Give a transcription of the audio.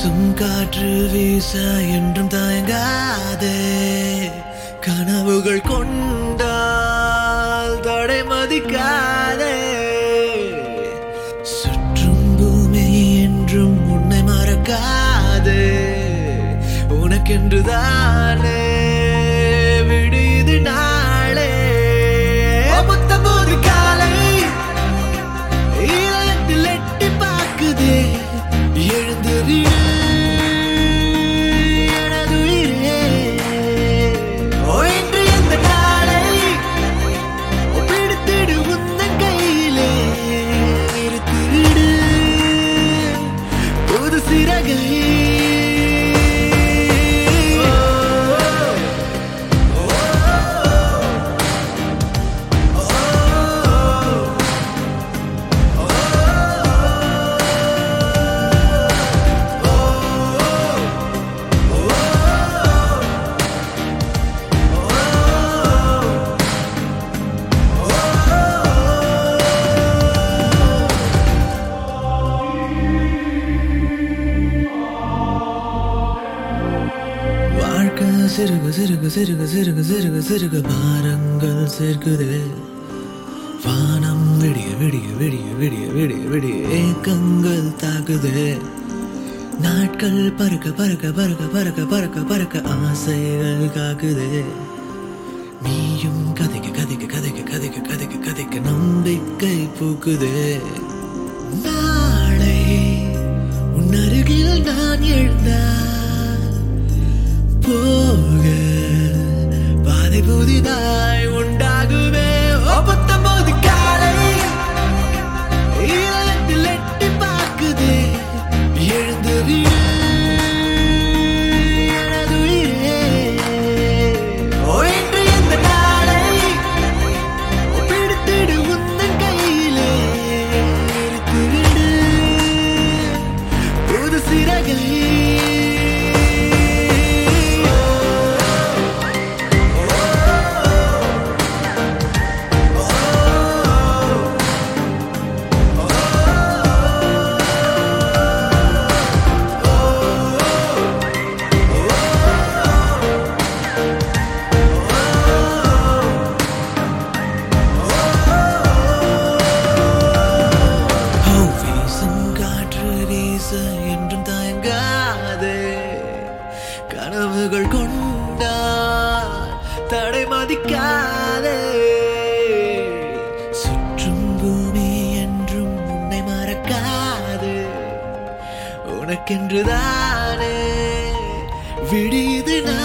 வீசும் காற்று வீச என்றும் தயங்காதே கனவுகள் கொண்டால் தடை மதிக்காதே சுற்றும் பூமி என்றும் உன்னை மறக்காதே உனக்கென்று தானே விடியுது நாளே முத்தம்போது காலை இதயத்தில் எட்டி பார்க்குதே எழுந்திரு எனதுயிரே. ஓ, இன்று இந்த நாளை பிடித்திடு உந்தன் கையிலே நிறுத்திடு புது சிறகை வாழ்க்கை சிறுக சிறுக சிறுக சிறுக சிறுக சிறுக பாரங்கள் சேர்க்குதே வானம் விடிய விடிய விடிய விடிய விடிய விடிய ஏக்கங்கள் தாக்குதே நாட்கள் பறக்க பறக்க பறக்க பறக்க பறக்க பறக்க ஆசைகள் காக்குதே நீயும் கதைக்க கதைக்க கதைக்க கதைக்க கதைக்க கதைக்க நம்பிக்கை பூக்குதே நாளை உன் அருகில் நான் எழுந்தால் போக பாதை புதிதாய் உண்டாகுமே ஓ பத்தொன்பது காலை இதயத்தில் எட்டி பார்க்குதே எழுந்து விடு எனதுயிரே. ஓ, இன்று இந்த நாளை பிடித்திடு உந்தன் கையிலே நிறுத்திவிடு புது சிறகை ஓ, வீசும் காற்று வீச என்றும் தயங்காதே கனவுகள் கொண்டால் தடை மதிக்காதே சுற்றும் பூமி என்றும் உன்னை மறக்காது உனக்கென்று தானே விடியுது நான்